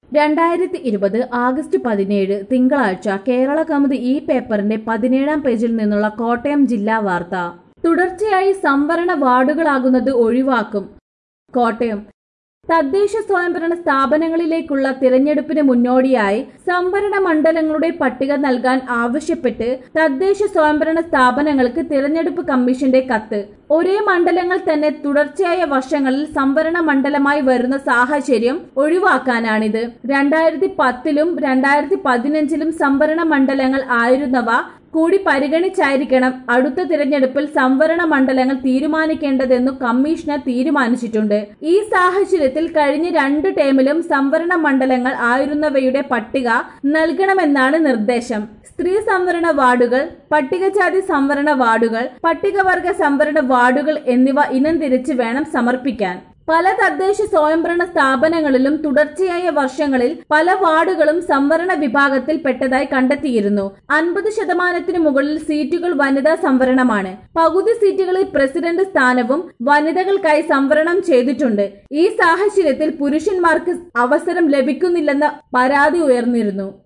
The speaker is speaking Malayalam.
രണ്ടായിരത്തി ഇരുപത് ആഗസ്റ്റ് പതിനേഴ് തിങ്കളാഴ്ച കേരള കൗമുദി ഈ പേപ്പറിന്റെ പതിനേഴാം പേജിൽ നിന്നുള്ള കോട്ടയം ജില്ലാ വാർത്ത തുടർച്ചയായി സംവരണ വാർഡുകളാകുന്നത് ഒഴിവാക്കും കോട്ടയം തദ്ദേശ സ്വയംഭരണ സ്ഥാപനങ്ങളിലേക്കുള്ള തിരഞ്ഞെടുപ്പിന് മുന്നോടിയായി സംവരണ മണ്ഡലങ്ങളുടെ പട്ടിക നൽകാൻ ആവശ്യപ്പെട്ട് തദ്ദേശ സ്വയംഭരണ സ്ഥാപനങ്ങൾക്ക് തിരഞ്ഞെടുപ്പ് കമ്മീഷന്റെ കത്ത് ഒരേ മണ്ഡലങ്ങൾ തന്നെ തുടർച്ചയായ വർഷങ്ങളിൽ സംവരണ മണ്ഡലമായി വരുന്ന സാഹചര്യം ഒഴിവാക്കാനാണിത് രണ്ടായിരത്തി പത്തിലും രണ്ടായിരത്തി പതിനഞ്ചിലും സംവരണ മണ്ഡലങ്ങൾ ആയിരുന്നവ കൂടി പരിഗണിച്ചായിരിക്കണം അടുത്ത തിരഞ്ഞെടുപ്പിൽ സംവരണ മണ്ഡലങ്ങൾ തീരുമാനിക്കേണ്ടതെന്നു കമ്മീഷണർ തീരുമാനിച്ചിട്ടുണ്ട് ഈ സാഹചര്യത്തിൽ കഴിഞ്ഞ രണ്ട് ടേമിലും സംവരണ മണ്ഡലങ്ങൾ ആയിരുന്നവയുടെ പട്ടിക നൽകണമെന്നാണ് നിർദ്ദേശം സ്ത്രീ സംവരണ വാർഡുകൾ പട്ടികജാതി സംവരണ വാർഡുകൾ പട്ടികവർഗ സംവരണ വാർഡുകൾ എന്നിവ ഇനം തിരിച്ച് വേണം സമർപ്പിക്കാൻ പല തദ്ദേശ സ്വയംഭരണ സ്ഥാപനങ്ങളിലും തുടർച്ചയായ വർഷങ്ങളിൽ പല വാർഡുകളും സംവരണ വിഭാഗത്തിൽ പെട്ടതായി കണ്ടെത്തിയിരുന്നു അൻപത് ശതമാനത്തിന് മുകളിൽ സീറ്റുകൾ വനിതാ സംവരണമാണ് പകുതി സീറ്റുകളിൽ പ്രസിഡന്റ് സ്ഥാനവും വനിതകൾക്കായി സംവരണം ചെയ്തിട്ടുണ്ട് ഈ സാഹചര്യത്തിൽ പുരുഷന്മാർക്ക് അവസരം ലഭിക്കുന്നില്ലെന്ന പരാതി ഉയർന്നിരുന്നു